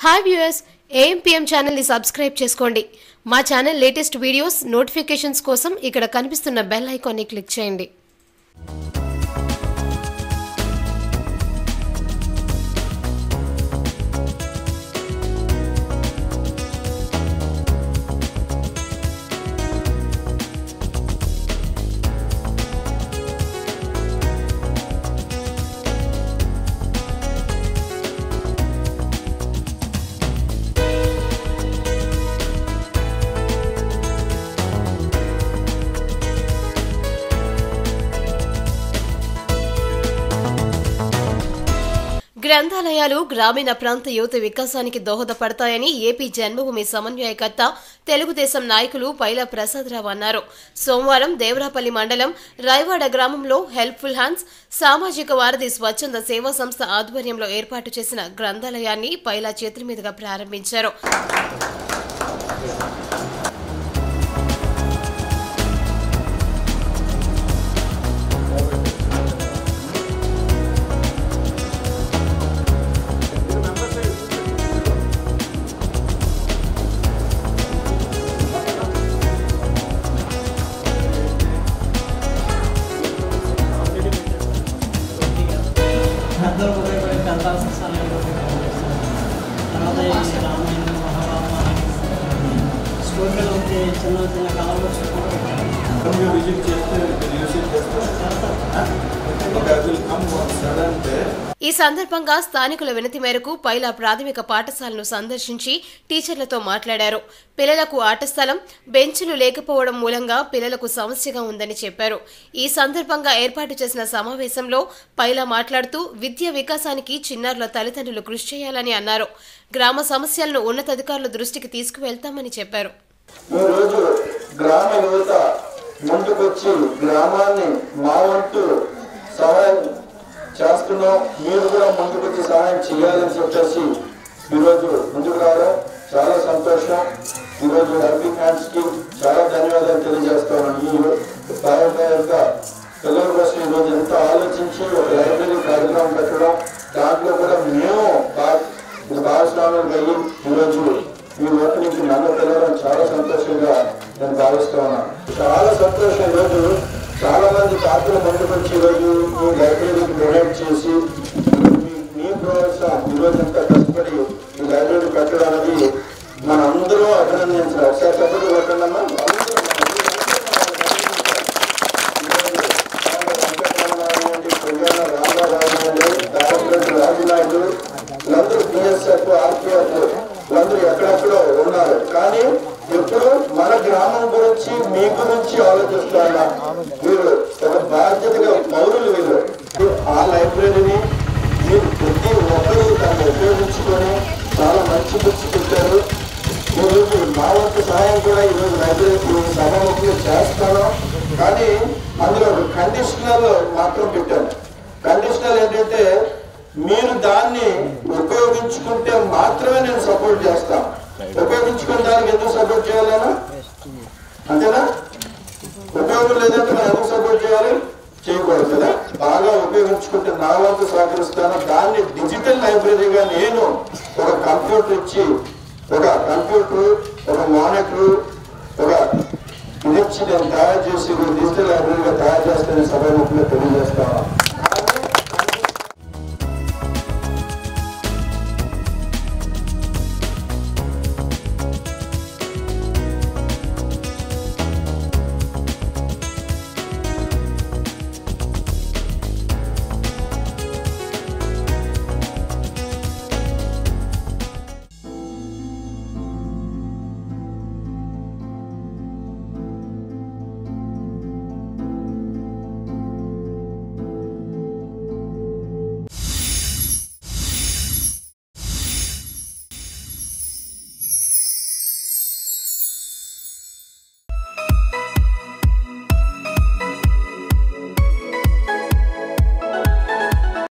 Hi viewers AMPM ఛానల్ని subscribe చేసుకోండి మా ఛానల్ లేటెస్ట్ వీడియోస్ నోటిఫికేషన్స్ కోసం ఇక్కడ కనిపిస్తున్న బెల్ ఐకాన్ని క్లిక్ చేయండి గ్రంథాలయాలు గ్రామీణ ప్రాంత యువత వికాసానికి దోహదపడతాయని ఏపీ జన్మభూమి సమన్వయకర్త తెలుగుదేశం నాయకులు పైల ప్రసాదరావు అన్నారు సోమవారం దేవరాపల్లి మండలం రాయవాడ గ్రామంలో హెల్ప్ఫుల్ హ్యాండ్స్ సామాజిక వారధి స్వచ్ఛంద సేవా సంస్థ ఆధ్వర్యంలో ఏర్పాటు చేసిన గ్రంథాలయాన్ని పైలా చేతుల మీదుగా ప్రారంభించారు అందరూ ఉపయోగపడే గ్రంథాల స్థానంలో తర్వాత ఈ రామాయణం మహాభారతం స్టోరీలో ఉంటే చిన్న చిన్న కళలు Come you visit చేస్తే visit చేస్తారు Okay, I will come on sudden day. ఈ సందర్భంగా స్థానికుల వినతి మేరకు పైలా ప్రాథమిక పాఠశాలను సందర్శించి టీచర్లతో మాట్లాడారు పిల్లలకు ఆట స్థలం బెంచులు లేకపోవడం మూలంగా పిల్లలకు సమస్యగా ఉందని చెప్పారు ఈ సందర్భంగా ఏర్పాటు చేసిన సమావేశంలో పైలా మాట్లాడుతూ విద్య వికాసానికి చిన్నారుల తల్లిదండ్రులు కృషి చేయాలని అన్నారు గ్రామ సమస్యలను ఉన్నతాధికారుల దృష్టికి తీసుకువెళ్తామని చెప్పారు ఈరోజు గ్రామ యువత ముందుకొచ్చి గ్రామాన్ని మా వంతు సహాయం చేస్తున్నాం మీరు కూడా ముందుకొచ్చి సహాయం చేయాలని చెప్పేసి ఈరోజు ముందుకు రావడం చాలా సంతోషం ఈరోజు హెల్పింగ్ హ్యాండ్స్ కి చాలా ధన్యవాదాలు తెలియజేస్తున్నాను ఈ భారత యొక్క పిల్లల కోసం ఈరోజు ఎంతో ఆలోచించి ఒక లైబ్రరీ కార్యక్రమం పెట్టడం దాంట్లో కూడా మేము భా- భాగస్వాములు అయ్యి ఈరోజు ఈ వర్క్ నుంచి నన్ను పిలవడం చాలా సంతోషంగా నేను భావిస్తూ ఉన్నాను చాలా సంతోషం ఈరోజు చాలా మంది తాతలు ముందుకు వచ్చి ఈరోజు ఈ లైబ్రరీకి డొనేట్ చేసి మీ- మీ ప్రోత్సాహం ఈరోజు ఎంత కష్టపడి ఈ లైబ్రరీ పెట్టడం అనేది మన అందరూ అభినందించాలి ఒకసారి చెప్పండి కొట్టండమ్మా రాజునాయుడు వీళ్ళందరూ బిఎస్ఎఫ్ ఆర్పిఎఫ్ వీళ్ళందరూ ఎక్కడెక్కడో ఉన్నారు కానీ ఎప్పుడు మన గ్రామం గురించి మీ గురించి ఆలోచిస్తున్నా వీళ్ళు ఒక బాధ్యతగా పౌరులు వీళ్ళు ఆ లైబ్రరీని మీరు ప్రతి ఒక్కరూ దాన్ని ఉపయోగించుకొని చాలా మంచి బుక్స్ పెట్టారు ఈరోజు మా వంతు సహాయం కూడా ఈరోజు లైబ్రరీకి సభాముఖులు చేస్తాను కానీ అందులో ఒక కండిషనల్ మాత్రం పెట్టాను కండిషనల్ ఏంటంటే మీరు దాన్ని ఉపయోగించుకుంటే మాత్రమే నేను సపోర్ట్ చేస్తాను ఉపయోగించుకునే దానికి ఎందుకు సపోర్ట్ చేయాలన్నా అంతేనా ఉపయోగం లేదంటే మనం ఎందుకు సపోర్ట్ చేయాలి చేయకూడదు కదా బాగా ఉపయోగించుకుంటే నా వంతు సహకరిస్తాను దాన్ని డిజిటల్ లైబ్రరీగా నేను ఒక కంప్యూటర్ ఇచ్చి ఒక కంప్యూటర్ ఒక మానిటర్ ఒక ఇది ఇచ్చి నేను తయారు చేసి ఒక డిజిటల్ లైబ్రరీగా తయారు చేస్తానని సభాముఖంగా తెలియజేస్తాను